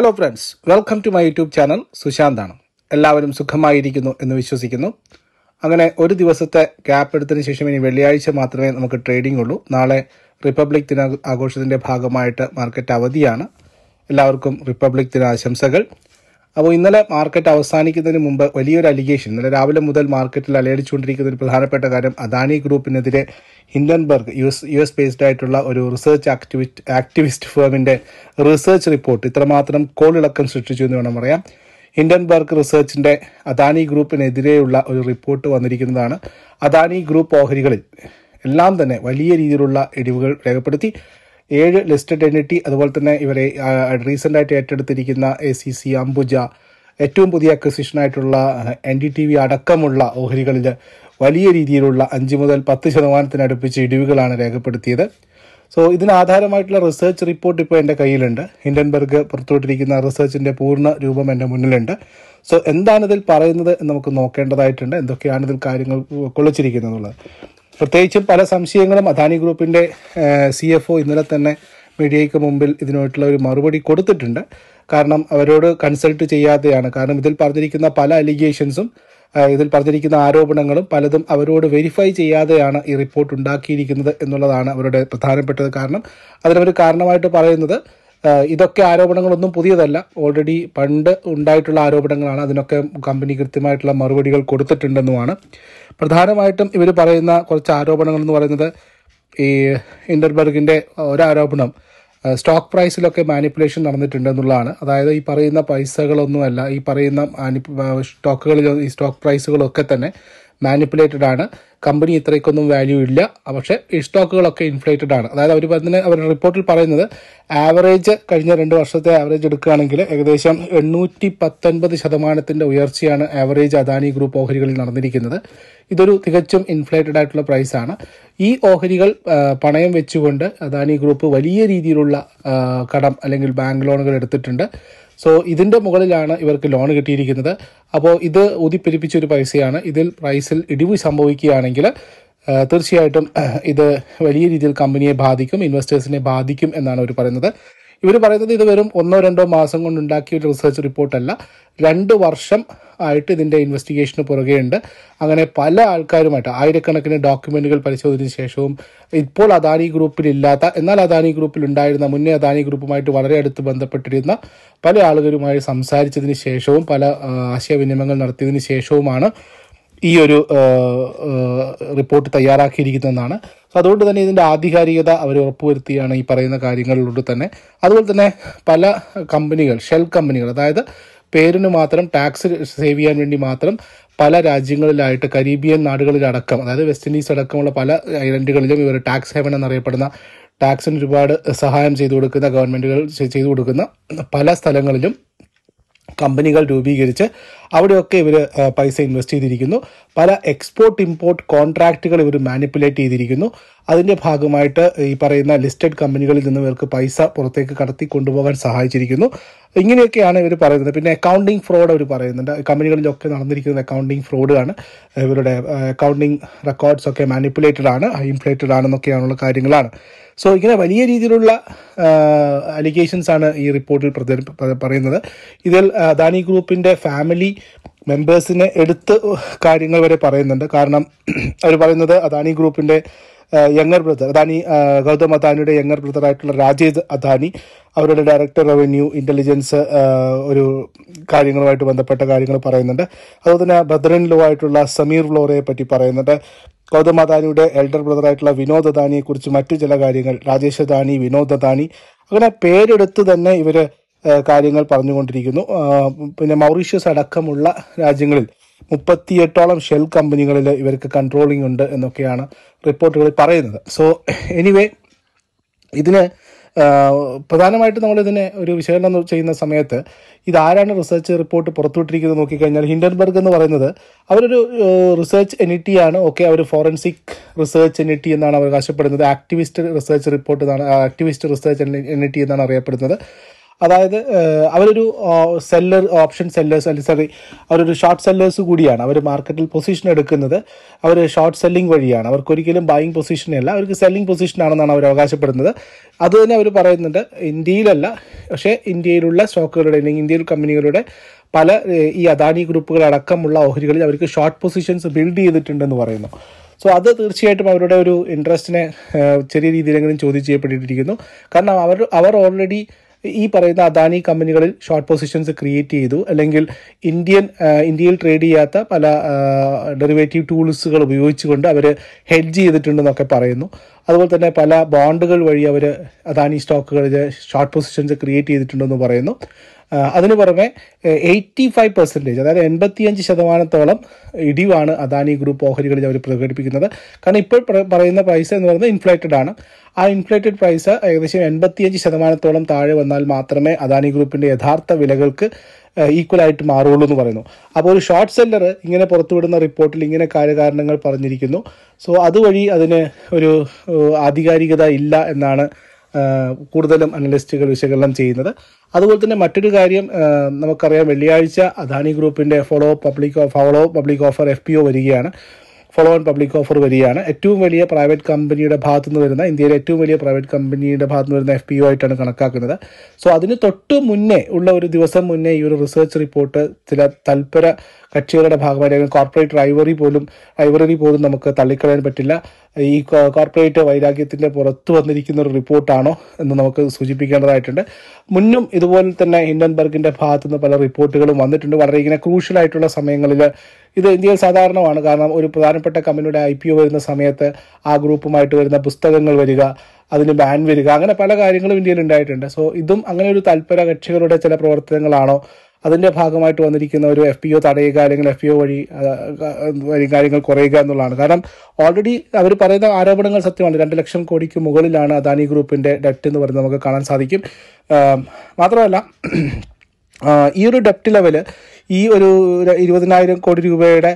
hello friends welcome to my YouTube channel സുശാന്താണ് എല്ലാവരും സുഖമായിരിക്കുന്നു എന്ന് വിശ്വസിക്കുന്നു അങ്ങനെ ഒരു ദിവസത്തെ ഗ്യാപ്പ് എടുത്തതിന് ശേഷം ഇനി വെള്ളിയാഴ്ച മാത്രമേ നമുക്ക് ട്രേഡിംഗ് ഉള്ളൂ നാളെ റിപ്പബ്ലിക് ദിന ആഘോഷത്തിൻ്റെ ഭാഗമായിട്ട് മാർക്കറ്റ് അവധിയാണ് എല്ലാവർക്കും റിപ്പബ്ലിക് ദിന ആശംസകൾ അപ്പോൾ ഇന്നലെ മാർക്കറ്റ് അവസാനിക്കുന്നതിന് മുമ്പ് വലിയൊരു അലിഗേഷൻ ഇന്നലെ രാവിലെ മുതൽ മാർക്കറ്റിൽ അലയടിച്ചുകൊണ്ടിരിക്കുന്ന ഒരു പ്രധാനപ്പെട്ട കാര്യം അദാനി ഗ്രൂപ്പിനെതിരെ Hindenburg U S U S based ആയിട്ടുള്ള ഒരു റിസർച്ച് ആക്ടിവിസ്റ്റ് ആക്ടിവിസ്റ്റ് ഫേമിൻ്റെ റിസർച്ച് റിപ്പോർട്ട് ഇത്രമാത്രം കോളിളക്കം സൃഷ്ടിച്ചു എന്ന് വേണം പറയാം ഹിൻഡൻബർഗ് റിസർച്ചിൻ്റെ അദാനി ഗ്രൂപ്പിനെതിരെയുള്ള ഒരു റിപ്പോർട്ട് വന്നിരിക്കുന്നതാണ് അദാനി ഗ്രൂപ്പ് ഓഹരികളിൽ എല്ലാം തന്നെ വലിയ രീതിയിലുള്ള ഇടിവുകൾ രേഖപ്പെടുത്തി ഏഴ് ലിസ്റ്റഡ് എൻറ്റിറ്റി അതുപോലെ തന്നെ ഇവരെ റീസെൻ്റ് ആയിട്ട് ഏറ്റെടുത്തിരിക്കുന്ന എ സി സി അംബുജ ഏറ്റവും പുതിയ അക്വസിഷൻ ആയിട്ടുള്ള എൻ ഡി ടി വി അടക്കമുള്ള ഓഹരികളിൽ വലിയ രീതിയിലുള്ള അഞ്ച് മുതൽ പത്ത് ശതമാനത്തിനടുപ്പിച്ച് ഇടിവുകളാണ് രേഖപ്പെടുത്തിയത് സോ ഇതിന് ആധാരമായിട്ടുള്ള റിസർച്ച് റിപ്പോർട്ട് ഇപ്പോൾ എൻ്റെ കയ്യിലുണ്ട് ഹിൻഡൻബർഗ് പുറത്തുവിട്ടിരിക്കുന്ന റിസർച്ചിൻ്റെ പൂർണ്ണ രൂപം എൻ്റെ മുന്നിലുണ്ട് സോ എന്താണ് ഇതിൽ പറയുന്നത് എന്ന് നമുക്ക് നോക്കേണ്ടതായിട്ടുണ്ട് എന്തൊക്കെയാണ് ഇതിൽ കാര്യങ്ങൾ കൊള്ളിച്ചിരിക്കുന്നത് എന്നുള്ളത് പ്രത്യേകിച്ചും പല സംശയങ്ങളും അദാനി ഗ്രൂപ്പിൻ്റെ സി എഫ് ഒ ഇന്നലെ തന്നെ മീഡിയയ്ക്ക് മുമ്പിൽ ഇതിനായിട്ടുള്ള ഒരു മറുപടി കൊടുത്തിട്ടുണ്ട് കാരണം അവരോട് കൺസൾട്ട് ചെയ്യാതെയാണ് കാരണം ഇതിൽ പറഞ്ഞിരിക്കുന്ന പല അലിഗേഷൻസും ഇതിൽ പറഞ്ഞിരിക്കുന്ന ആരോപണങ്ങളും പലതും അവരോട് വെരിഫൈ ചെയ്യാതെയാണ് ഈ റിപ്പോർട്ട് ഉണ്ടാക്കിയിരിക്കുന്നത് എന്നുള്ളതാണ് അവരുടെ പ്രധാനപ്പെട്ടത് കാരണം അതിനവർ കാരണമായിട്ട് പറയുന്നത് ആഹ് ഇതൊക്കെ ആരോപണങ്ങളൊന്നും പുതിയതല്ല ഓൾറെഡി പണ്ട് ഉണ്ടായിട്ടുള്ള ആരോപണങ്ങളാണ് അതിനൊക്കെ കമ്പനി കൃത്യമായിട്ടുള്ള മറുപടികൾ കൊടുത്തിട്ടുണ്ടെന്നുമാണ് പ്രധാനമായിട്ടും ഇവർ പറയുന്ന കുറച്ച് ആരോപണങ്ങൾ എന്ന് പറയുന്നത് ഈ ഇൻഡർബർഗിൻ്റെ ഒരാരോപണം സ്റ്റോക്ക് പ്രൈസിലൊക്കെ മാനിപ്പുലേഷൻ നടന്നിട്ടുണ്ടെന്നുള്ളതാണ് അതായത് ഈ പറയുന്ന പൈസകളൊന്നുമല്ല ഈ പറയുന്ന സ്റ്റോക്കുകളിൽ ഈ സ്റ്റോക്ക് പ്രൈസുകളൊക്കെ തന്നെ മാനിപ്പുലേറ്റഡ് ആണ് കമ്പനി ഇത്രയ്ക്കൊന്നും വാല്യൂ ഇല്ല പക്ഷേ ഈ സ്റ്റോക്കുകളൊക്കെ ഇൻഫ്ലേറ്റഡ് ആണ് അതായത് അവർ പറഞ്ഞ അവരുടെ റിപ്പോർട്ടിൽ പറയുന്നത് ആവറേജ് കഴിഞ്ഞ രണ്ട് വർഷത്തെ ആവറേജ് എടുക്കുകയാണെങ്കിൽ ഏകദേശം എണ്ണൂറ്റി പത്തൊൻപത് ശതമാനത്തിൻ്റെ ഉയർച്ചയാണ് ആവറേജ് അദാനി ഗ്രൂപ്പ് ഓഹരികളിൽ നടന്നിരിക്കുന്നത് ഇതൊരു തികച്ചും ഇൻഫ്ലേറ്റഡ് ആയിട്ടുള്ള പ്രൈസാണ് ഈ ഓഹരികൾ ആ, പണയം വെച്ചുകൊണ്ട് അദാനി ഗ്രൂപ്പ് വലിയ രീതിയിലുള്ള ആ, കടം അല്ലെങ്കിൽ ബാങ്ക് ലോണുകൾ എടുത്തിട്ടുണ്ട് സോ ഇതിൻ്റെ മുകളിലാണ് ഇവർക്ക് ലോൺ കിട്ടിയിരിക്കുന്നത് അപ്പോൾ ഇത് ഊതിപ്പെരിപ്പിച്ച ഒരു പൈസയാണ് ഇതിൽ പ്രൈസിൽ ഇടിവ് സംഭവിക്കുകയാണെങ്കിൽ ആ, തീർച്ചയായിട്ടും ഇത് വലിയ രീതിയിൽ കമ്പനിയെ ബാധിക്കും ഇൻവെസ്റ്റേഴ്സിനെ ബാധിക്കും എന്നാണ് അവർ പറയുന്നത് ഇവർ പറയുന്നത് ഇത് വെറും ഒന്നോ രണ്ടോ മാസം കൊണ്ട് ഉണ്ടാക്കിയ ഒരു റിസർച്ച് റിപ്പോർട്ടല്ല രണ്ട് വർഷം ആയിട്ട് ഇതിൻ്റെ ഇൻവെസ്റ്റിഗേഷന് പുറകെയുണ്ട് അങ്ങനെ പല ആൾക്കാരുമായിട്ട് ആയിരക്കണക്കിന് ഡോക്യുമെൻറ്റുകൾ പരിശോധിച്ചതിന് ശേഷവും ഇപ്പോൾ അദാനി ഗ്രൂപ്പിൽ ഇല്ലാത്ത എന്നാൽ അദാനി ഗ്രൂപ്പിൽ ഉണ്ടായിരുന്ന മുന്നേ അദാനി ഗ്രൂപ്പുമായിട്ട് വളരെ അടുത്ത് ബന്ധപ്പെട്ടിരുന്ന പല ആളുകളുമായി സംസാരിച്ചതിന് ശേഷവും പല ആ, ആശയവിനിമയങ്ങൾ നടത്തിയതിന് ശേഷവുമാണ് ഈ ഒരു ആ, ആ, റിപ്പോർട്ട് തയ്യാറാക്കിയിരിക്കുന്നതെന്നാണ് സോ അതുകൊണ്ട് തന്നെ ഇതിൻ്റെ ആധികാരികത അവർ ഉറപ്പുവരുത്തിയാണ് ഈ പറയുന്ന കാര്യങ്ങളിലൂടെ തന്നെ അതുപോലെ തന്നെ പല കമ്പനികൾ ഷെൽ കമ്പനികൾ അതായത് പേരിന് മാത്രം ടാക്സ് സേവ് ചെയ്യാൻ വേണ്ടി മാത്രം പല രാജ്യങ്ങളിലായിട്ട് കരീബിയൻ നാടുകളിലടക്കം അതായത് വെസ്റ്റ് ഇൻഡീസ് അടക്കമുള്ള പല ഐലൻഡുകളിലും ഇവർ ടാക്സ് ഹെവൻ എന്നറിയപ്പെടുന്ന ടാക്സിന് ഒരുപാട് സഹായം ചെയ്തു കൊടുക്കുന്ന ഗവൺമെൻറ്റുകൾ ചെയ്തു കൊടുക്കുന്ന പല സ്ഥലങ്ങളിലും കമ്പനികൾ രൂപീകരിച്ച് അവിടെയൊക്കെ ഇവർ പൈസ ഇൻവെസ്റ്റ് ചെയ്തിരിക്കുന്നു പല എക്സ്പോർട്ട് ഇമ്പോർട്ട് കോൺട്രാക്റ്റുകൾ ഇവർ മാനിപ്പുലേറ്റ് ചെയ്തിരിക്കുന്നു അതിൻ്റെ ഭാഗമായിട്ട് ഈ പറയുന്ന ലിസ്റ്റഡ് കമ്പനികളിൽ നിന്ന് ഇവർക്ക് പൈസ പുറത്തേക്ക് കടത്തി കൊണ്ടുപോകാൻ സഹായിച്ചിരിക്കുന്നു ഇങ്ങനെയൊക്കെയാണ് ഇവർ പറയുന്നത് പിന്നെ അക്കൗണ്ടിങ് ഫ്രോഡ് അവർ പറയുന്നുണ്ട് കമ്പനികളിലൊക്കെ നടന്നിരിക്കുന്ന അക്കൗണ്ടിങ് ഫ്രോഡ് ആണ് ഇവരുടെ അക്കൗണ്ടിങ് റെക്കോർഡ്സ് ഒക്കെ മാനിപ്പുലേറ്റഡ് ആണ് ഇൻഫ്ലേറ്റഡ് ആണെന്നൊക്കെയാണുള്ള കാര്യങ്ങളാണ് സോ ഇങ്ങനെ വലിയ രീതിയിലുള്ള അലിഗേഷൻസ് ആണ് ഈ റിപ്പോർട്ടിൽ പ്രചരി- പ- പറയുന്നത് ഇതിൽ അദാനി ഗ്രൂപ്പിൻ്റെ ഫാമിലി മെമ്പേഴ്സിനെ എടുത്ത് കാര്യങ്ങൾ വരെ പറയുന്നുണ്ട് കാരണം അവർ പറയുന്നത് അദാനി ഗ്രൂപ്പിൻ്റെ യങ്ങർ ബ്രദർ അദാനി ആ, ഗൗതം അദാനിയുടെ യങ്ങർ ബ്രദർ ആയിട്ടുള്ള രാജേഷ് അദാനി അവരുടെ ഡയറക്ടർ റവന്യൂ ഇന്റലിജൻസ് ഒരു കാര്യങ്ങളുമായിട്ട് ബന്ധപ്പെട്ട കാര്യങ്ങൾ പറയുന്നുണ്ട് അതുപോലെ തന്നെ ബ്രദറിൻ ലോ ആയിട്ടുള്ള സമീർ ഫ്ലോറയെ പറ്റി പറയുന്നുണ്ട് ഗൗതം അദാനിയുടെ എൽഡർ ബ്രദർ ആയിട്ടുള്ള വിനോദ് അദാനിയെ കുറിച്ച് മറ്റു ചില കാര്യങ്ങൾ രാജേഷ് അദാനി വിനോദ് അദാനി അങ്ങനെ പേരെടുത്ത് തന്നെ ഇവര് ഏഹ് കാര്യങ്ങൾ പറഞ്ഞുകൊണ്ടിരിക്കുന്നു ആ, പിന്നെ മൗറീഷ്യസ് അടക്കമുള്ള രാജ്യങ്ങളിൽ മുപ്പത്തിയെട്ടോളം ഷെൽ കമ്പനികളിൽ ഇവർക്ക് കൺട്രോളിംഗ് ഉണ്ട് എന്നൊക്കെയാണ് റിപ്പോർട്ടുകളിൽ പറയുന്നത് സോ എനിവേ ഇതിന് ആ, പ്രധാനമായിട്ട് നമ്മൾ ഇതിനെ ഒരു വിശകലനം ചെയ്യുന്ന സമയത്ത് ഇതാരാണ് റിസർച്ച് റിപ്പോർട്ട് പുറത്തുവിട്ടിരിക്കുന്നത് നോക്കിക്കഴിഞ്ഞാൽ ഹിൻഡൻബർഗ് എന്ന് പറയുന്നത് അവരൊരു റിസർച്ച് എനിറ്റിയാണ് ഓക്കെ അവർ ഫോറൻസിക് റിസർച്ച് എനിറ്റി എന്നാണ് അവകാശപ്പെടുന്നത് ആക്ടിവിസ്റ്റ് റിസർച്ച് റിപ്പോർട്ട് എന്നാണ് ആക്ടിവിസ്റ്റ് റിസർച്ച് എനിറ്റി എന്നാണ് അറിയപ്പെടുന്നത് അതായത് ഏഹ്, അവരൊരു സെല്ലർ ഓപ്ഷൻ സെല്ലേഴ്സ് അല്ലെങ്കിൽ സോറി അവരൊരു ഷോർട്ട് സെല്ലേഴ്സ് കൂടിയാണ് അവർ മാർക്കറ്റിൽ പൊസിഷൻ എടുക്കുന്നത് അവർ ഷോർട്ട് സെല്ലിംഗ് വഴിയാണ് അവർക്ക് ഒരിക്കലും ബൈയിങ് പൊസിഷനല്ല അവർക്ക് സെല്ലിംഗ് പൊസിഷനാണെന്നാണ് അവർ അവകാശപ്പെടുന്നത് അത് തന്നെ അവർ പറയുന്നുണ്ട് ഇന്ത്യയിലല്ല പക്ഷേ ഇന്ത്യയിലുള്ള സ്റ്റോക്കുകളുടെ അല്ലെങ്കിൽ ഇന്ത്യയിൽ കമ്പനികളുടെ പല ഏഹ്, ഈ അദാനി ഗ്രൂപ്പുകൾ അടക്കമുള്ള ഓഹരികളിൽ അവർക്ക് ഷോർട്ട് പൊസിഷൻസ് ബിൽഡ് ചെയ്തിട്ടുണ്ടെന്ന് പറയുന്നു സോ അത് തീർച്ചയായിട്ടും അവരുടെ ഒരു ഇൻട്രസ്റ്റിനെ ഏഹ്, ചെറിയ രീതിയിലെങ്കിലും ചോദ്യം ചെയ്യപ്പെട്ടിരിക്കുന്നു കാരണം അവർ അവർ ഓൾറെഡി ഈ പറയുന്ന അദാനി കമ്പനികളിൽ ഷോർട്ട് പൊസിഷൻസ് ക്രിയേറ്റ് ചെയ്തു അല്ലെങ്കിൽ ഇന്ത്യൻ ഏഹ്, ഇന്ത്യയിൽ ട്രേഡ് ചെയ്യാത്ത പല ഡെറിവേറ്റീവ് ടൂൾസുകൾ ഉപയോഗിച്ചുകൊണ്ട് അവർ ഹെഡ്ജ് ചെയ്തിട്ടുണ്ടെന്നൊക്കെ പറയുന്നു അതുപോലെ തന്നെ പല ബോണ്ടുകൾ വഴി അവർ അദാനി സ്റ്റോക്കുകളിൽ ഷോർട്ട് പൊസിഷൻസ് ക്രിയേറ്റ് ചെയ്തിട്ടുണ്ടെന്ന് പറയുന്നു ആ, അതിനു പുറമെ എയ്റ്റി ഫൈവ് പെർസെൻറ്റേജ് അതായത് എൺപത്തിയഞ്ച് ശതമാനത്തോളം ഇടിവാണ് അദാനി ഗ്രൂപ്പ് ഓഹരികളിൽ അവർ പ്രകടിപ്പിക്കുന്നത് കാരണം ഇപ്പോൾ പ്ര- പറയുന്ന പ്രൈസ് എന്ന് പറയുന്നത് ഇൻഫ്ലേറ്റഡ് ആണ് ആ ഇൻഫ്ലേറ്റഡ് പ്രൈസ് ഏകദേശം എൺപത്തിയഞ്ച് ശതമാനത്തോളം താഴെ വന്നാൽ മാത്രമേ അദാനി ഗ്രൂപ്പിൻ്റെ യഥാർത്ഥ വിലകൾക്ക് ഈക്വൽ ആയിട്ട് മാറുള്ളൂ എന്ന് പറയുന്നു അപ്പോൾ ഒരു ഷോർട്ട് സെല്ലർ ഇങ്ങനെ പുറത്തുവിടുന്ന റിപ്പോർട്ടിൽ ഇങ്ങനെ കാര്യകാരണങ്ങൾ പറഞ്ഞിരിക്കുന്നു സോ അതുവഴി അതിന് ഒരു ഏഹ്, ആധികാരികത ഇല്ല എന്നാണ് ആഹ് കൂടുതലും അനലിസ്റ്റുകൾ വിശകലനം ചെയ്യുന്നത് അതുപോലെ തന്നെ മറ്റൊരു കാര്യം ആഹ് നമുക്കറിയാം വെള്ളിയാഴ്ച അദാനി ഗ്രൂപ്പിന്റെ follow public follow public offer F P O വരികയാണ് ഫോളോ ഓൺ പബ്ലിക് ഓഫർ വരികയാണ് ഏറ്റവും വലിയ പ്രൈവറ്റ് കമ്പനിയുടെ ഭാഗത്തു നിന്ന് വരുന്ന ഇന്ത്യയിലെ ഏറ്റവും വലിയ പ്രൈവറ്റ് കമ്പനിയുടെ ഭാഗത്തു നിന്ന് വരുന്ന എഫ് പി ഒ ആയിട്ടാണ് കണക്കാക്കുന്നത് സോ അതിന് തൊട്ട് മുന്നേ ഉള്ള ഒരു ദിവസം മുന്നേ ഈ ഒരു റിസർച്ച് റിപ്പോർട്ട് ചില തൽപര കക്ഷികളുടെ ഭാഗമായിട്ട് അല്ലെങ്കിൽ കോർപ്പറേറ്റ് റൈവറി പോലും റൈവറി പോലും നമുക്ക് തള്ളിക്കളയാൻ പറ്റില്ല ഈ കോ- കോർപ്പറേറ്റ് വൈരാഗ്യത്തിന്റെ പുറത്തു വന്നിരിക്കുന്ന ഒരു റിപ്പോർട്ടാണോ എന്ന് നമുക്ക് സൂചിപ്പിക്കേണ്ടതായിട്ടുണ്ട് മുന്നും ഇതുപോലെ തന്നെ ഹിൻഡൻബർഗിന്റെ ഭാഗത്തു നിന്ന് പല റിപ്പോർട്ടുകളും വന്നിട്ടുണ്ട് വളരെ ഇങ്ങനെ ക്രൂഷ്യൽ ആയിട്ടുള്ള സമയങ്ങളിൽ ഇത് ഇന്ത്യയിൽ സാധാരണമാണ് കാരണം ഒരു പ്രധാനപ്പെട്ട കമ്പനിയുടെ ഐ പി ഒ വരുന്ന സമയത്ത് ആ ഗ്രൂപ്പുമായിട്ട് വരുന്ന പുസ്തകങ്ങൾ വരിക അതിന് ബാൻ വരിക അങ്ങനെ പല കാര്യങ്ങളും ഇന്ത്യയിൽ ഉണ്ടായിട്ടുണ്ട് സോ ഇതും അങ്ങനെ ഒരു തൽപര കക്ഷികളുടെ ചില പ്രവർത്തനങ്ങളാണോ അതിന്റെ ഭാഗമായിട്ട് വന്നിരിക്കുന്ന ഒരു എഫ് പി ഒ തടയുക അല്ലെങ്കിൽ എഫ് പി ഒ വഴി ആ, ആ, വഴി കാര്യങ്ങൾ കുറയുക എന്നുള്ളതാണ് കാരണം ഓൾറെഡി അവർ പറയുന്ന ആരോപണങ്ങൾ സത്യമാണ് രണ്ട് ലക്ഷം കോടിക്ക് മുകളിലാണ് അദാനി ഗ്രൂപ്പിന്റെ ഡെറ്റ് എന്ന് പറയുന്നത് നമുക്ക് കാണാൻ സാധിക്കും ആ, മാത്രമല്ല ആ, ഈ ഒരു ഡെപ്റ്റ് ലെവല് ഈ ഒരു ര- ഇരുപതിനായിരം കോടി രൂപയുടെ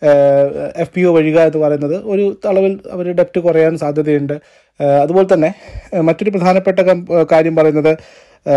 എഫ് പി ഒ വഴിക എന്ന് പറയുന്നത് ഒരു അളവിൽ അവർ ഡെപ്റ്റ് കുറയാൻ സാധ്യതയുണ്ട് ആ, അതുപോലെ തന്നെ ആ, മറ്റൊരു പ്രധാനപ്പെട്ട കം- കാര്യം പറയുന്നത് ആ,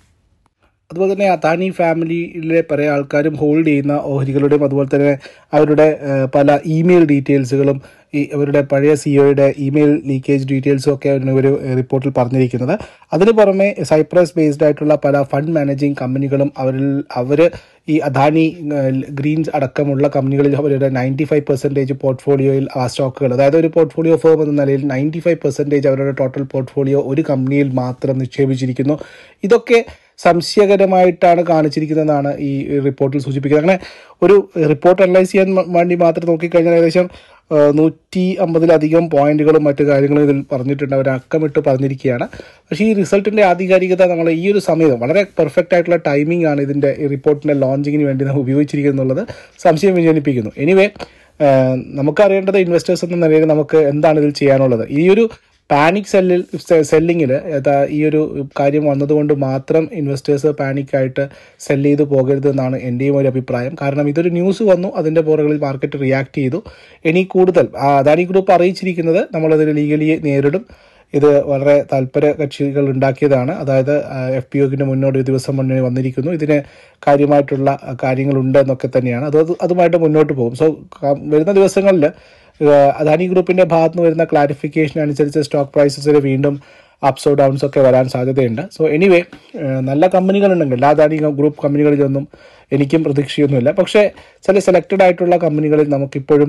അതുപോലെ തന്നെ അദാനി ഫാമിലിയിലെ പല ആൾക്കാരും ഹോൾഡ് ചെയ്യുന്ന ഓഹരികളുടെയും അതുപോലെ തന്നെ അവരുടെ ഏഹ്, പല ഇമെയിൽ ഡീറ്റെയിൽസുകളും ഈ അവരുടെ പഴയ സിഒയുടെ ഇമെയിൽ ലീക്കേജ് ഡീറ്റെയിൽസും ഒക്കെ ഒരു റിപ്പോർട്ടിൽ പറഞ്ഞിരിക്കുന്നത് അതിന് പുറമെ സൈപ്രസ് ബേസ്ഡ് ആയിട്ടുള്ള പല ഫണ്ട് മാനേജിങ് കമ്പനികളും അവരിൽ അവർ ഈ അദാനി ഏഹ്, ഗ്രീൻസ് അടക്കമുള്ള കമ്പനികളിൽ അവരുടെ നയൻറ്റി ഫൈവ് പെർസെൻറ്റേജ് പോർട്ട്ഫോളിയോയിൽ ആ സ്റ്റോക്കുകൾ അതായത് ഒരു പോർട്ട്ഫോളിയോ ഫേം എന്ന നിലയിൽ നയൻറ്റി ഫൈവ് പെർസെൻറ്റേജ് അവരുടെ ടോട്ടൽ പോർട്ട്ഫോളിയോ ഒരു കമ്പനിയിൽ മാത്രം നിക്ഷേപിച്ചിരിക്കുന്നു ഇതൊക്കെ സംശയകരമായിട്ടാണ് കാണിച്ചിരിക്കുന്നതെന്നാണ് ഈ റിപ്പോർട്ടിൽ സൂചിപ്പിക്കുന്നത് അങ്ങനെ ഒരു റിപ്പോർട്ട് അനലൈസ് ചെയ്യാൻ മ- വേണ്ടി മാത്രം നോക്കിക്കഴിഞ്ഞാൽ ഏകദേശം ആ, നൂറ്റി അമ്പതിലധികം പോയിന്റുകളും മറ്റു കാര്യങ്ങളും ഇതിൽ പറഞ്ഞിട്ടുണ്ട് അവർ അക്കമിട്ട് പറഞ്ഞിരിക്കുകയാണ് പക്ഷേ ഈ റിസൾട്ടിന്റെ ആധികാരികത നമ്മൾ ഈ ഒരു സമയത്ത് വളരെ പെർഫെക്റ്റ് ആയിട്ടുള്ള ടൈമിംഗ് ആണ് ഇതിന്റെ ഈ റിപ്പോർട്ടിന്റെ ലോഞ്ചിങ്ങിന് വേണ്ടി നമ്മൾ ഉപയോഗിച്ചിരിക്കുന്നത് എന്നുള്ളത് സംശയം വിജനിപ്പിക്കുന്നു എനിവേ നമുക്കറിയേണ്ടത് ഇൻവെസ്റ്റേഴ്സ് എന്ന നിലയിൽ നമുക്ക് എന്താണ് ഇതിൽ ചെയ്യാനുള്ളത് ഈ ഒരു പാനിക് സെല്ലിൽ സെല്ലിങ്ങിൽ ഈ ഒരു കാര്യം വന്നതുകൊണ്ട് മാത്രം ഇൻവെസ്റ്റേഴ്സ് പാനിക്കായിട്ട് സെല്ല് ചെയ്ത് പോകരുത് എന്നാണ് എൻ്റെയും ഒരു അഭിപ്രായം കാരണം ഇതൊരു ന്യൂസ് വന്നു അതിൻ്റെ പുറകളിൽ മാർക്കറ്റ് റിയാക്ട് ചെയ്തു ഇനി കൂടുതൽ ആ അദാനി ഗ്രൂപ്പ് അറിയിച്ചിരിക്കുന്നത് നമ്മളതിന് ലീഗലി നേരിടും ഇത് വളരെ താല്പര്യ കക്ഷികൾ ഉണ്ടാക്കിയതാണ് അതായത് എഫ് പി ഒക്കിന് മുന്നോട്ട് ഒരു ദിവസം മുന്നേ വന്നിരിക്കുന്നു ഇതിന് കാര്യമായിട്ടുള്ള കാര്യങ്ങളുണ്ട് എന്നൊക്കെ തന്നെയാണ് അത് അതുമായിട്ട് മുന്നോട്ട് പോകും സോ വരുന്ന ദിവസങ്ങളിൽ ഏഹ് അദാനി ഗ്രൂപ്പിന്റെ ഭാഗത്ത് നിന്ന് വരുന്ന ക്ലാരിഫിക്കേഷൻ അനുസരിച്ച് സ്റ്റോക്ക് പ്രൈസസിൽ വീണ്ടും അപ്സോ ഡൗൺസ് ഒക്കെ വരാൻ സാധ്യതയുണ്ട് സോ എനിവേ നല്ല കമ്പനികളുണ്ടെങ്കിൽ എല്ലാ അദാനി ഗ്രൂപ്പ് കമ്പനികളിലൊന്നും എനിക്കും പ്രതീക്ഷയൊന്നുമില്ല പക്ഷേ ചില സെലക്റ്റഡ് ആയിട്ടുള്ള കമ്പനികളിൽ നമുക്കിപ്പോഴും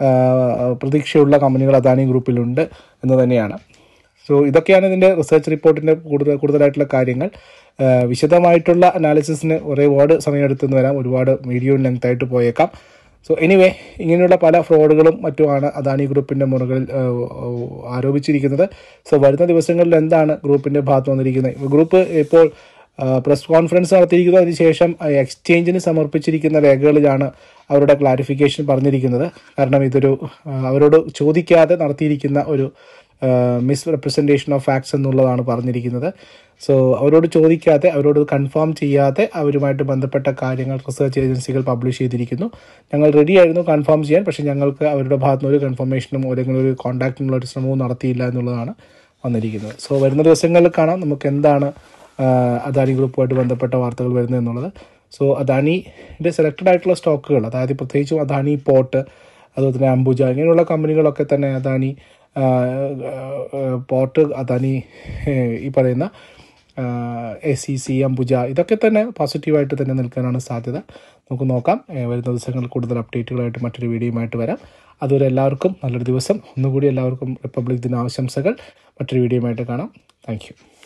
ഏഹ് പ്രതീക്ഷയുള്ള കമ്പനികൾ അദാനി ഗ്രൂപ്പിലുണ്ട് എന്ന് തന്നെയാണ് സോ ഇതൊക്കെയാണ് ഇതിൻ്റെ റിസർച്ച് റിപ്പോർട്ടിൻ്റെ കൂടുതൽ കൂടുതലായിട്ടുള്ള കാര്യങ്ങൾ ഏഹ് വിശദമായിട്ടുള്ള അനാലിസിസിന് ഒരുപാട് സമയമെടുത്തെന്ന് വരാം ഒരുപാട് വീഡിയോ ലെങ്ത് ആയിട്ട് പോയേക്കാം സോ എനിവേ ഇങ്ങനെയുള്ള പല ഫ്രോഡുകളും മറ്റുമാണ് അദാനി ഗ്രൂപ്പിൻ്റെ മുറകളിൽ ഏഹ്, ഏഹ്, ആരോപിച്ചിരിക്കുന്നത് സോ വരുന്ന ദിവസങ്ങളിൽ എന്താണ് ഗ്രൂപ്പിൻ്റെ ഭാഗത്ത് വന്നിരിക്കുന്നത് ഗ്രൂപ്പ് ഇപ്പോൾ പ്രസ് കോൺഫറൻസ് നടത്തിയിരിക്കുന്നതിന് ശേഷം എക്സ്ചേഞ്ചിന് സമർപ്പിച്ചിരിക്കുന്ന രേഖകളിലാണ് അവരുടെ ക്ലാരിഫിക്കേഷൻ പറഞ്ഞിരിക്കുന്നത് കാരണം ഇതൊരു ആ, അവരോട് ചോദിക്കാതെ നടത്തിയിരിക്കുന്ന ഒരു മിസ് റെപ്രസെൻറ്റേഷൻ ഓഫ് ഫാക്ട്സ് എന്നുള്ളതാണ് പറഞ്ഞിരിക്കുന്നത് സോ അവരോട് ചോദിക്കാതെ അവരോട് കൺഫേം ചെയ്യാതെ അവരുമായിട്ട് ബന്ധപ്പെട്ട കാര്യങ്ങൾ റിസർച്ച് ഏജൻസികൾ പബ്ലിഷ് ചെയ്തിരിക്കുന്നു ഞങ്ങൾ റെഡി ആയിരുന്നു കൺഫേം ചെയ്യാൻ പക്ഷേ ഞങ്ങൾക്ക് അവരുടെ ഭാഗത്ത് നിന്ന് ഒരു കൺഫർമേഷനും അല്ലെങ്കിൽ ഒരു കോൺടാക്റ്റിനുള്ള ഒരു ശ്രമവും നടത്തിയില്ല എന്നുള്ളതാണ് വന്നിരിക്കുന്നത് സോ വരുന്ന ദിവസങ്ങളിൽ കാണാം നമുക്ക് എന്താണ് ആ, അദാനി ഗ്രൂപ്പുമായിട്ട് ബന്ധപ്പെട്ട വാർത്തകൾ വരുന്നത് എന്നുള്ളത് സോ അദാനിയുടെ സെലക്റ്റഡ് ആയിട്ടുള്ള സ്റ്റോക്കുകൾ അതായത് പ്രത്യേകിച്ചും അദാനി പോർട്ട് അതുപോലെ തന്നെ അംബുജ ഇങ്ങനെയുള്ള കമ്പനികളൊക്കെ തന്നെ അദാനി ആ, ആ, പോർട്ട് അദാനി ഏ, ഈ പറയുന്ന എ സി സി അംബുജ ഇതൊക്കെ തന്നെ പോസിറ്റീവായിട്ട് തന്നെ നിൽക്കാനാണ് സാധ്യത നമുക്ക് നോക്കാം ഏ, വരുന്ന ദിവസങ്ങളിൽ കൂടുതൽ അപ്ഡേറ്റുകളായിട്ട് മറ്റൊരു വീഡിയോയുമായിട്ട് വരാം അതുവരെ എല്ലാവർക്കും നല്ലൊരു ദിവസം ഒന്നുകൂടി എല്ലാവർക്കും റിപ്പബ്ലിക് ദിന ആശംസകൾ മറ്റൊരു വീഡിയോയുമായിട്ട് കാണാം താങ്ക് യു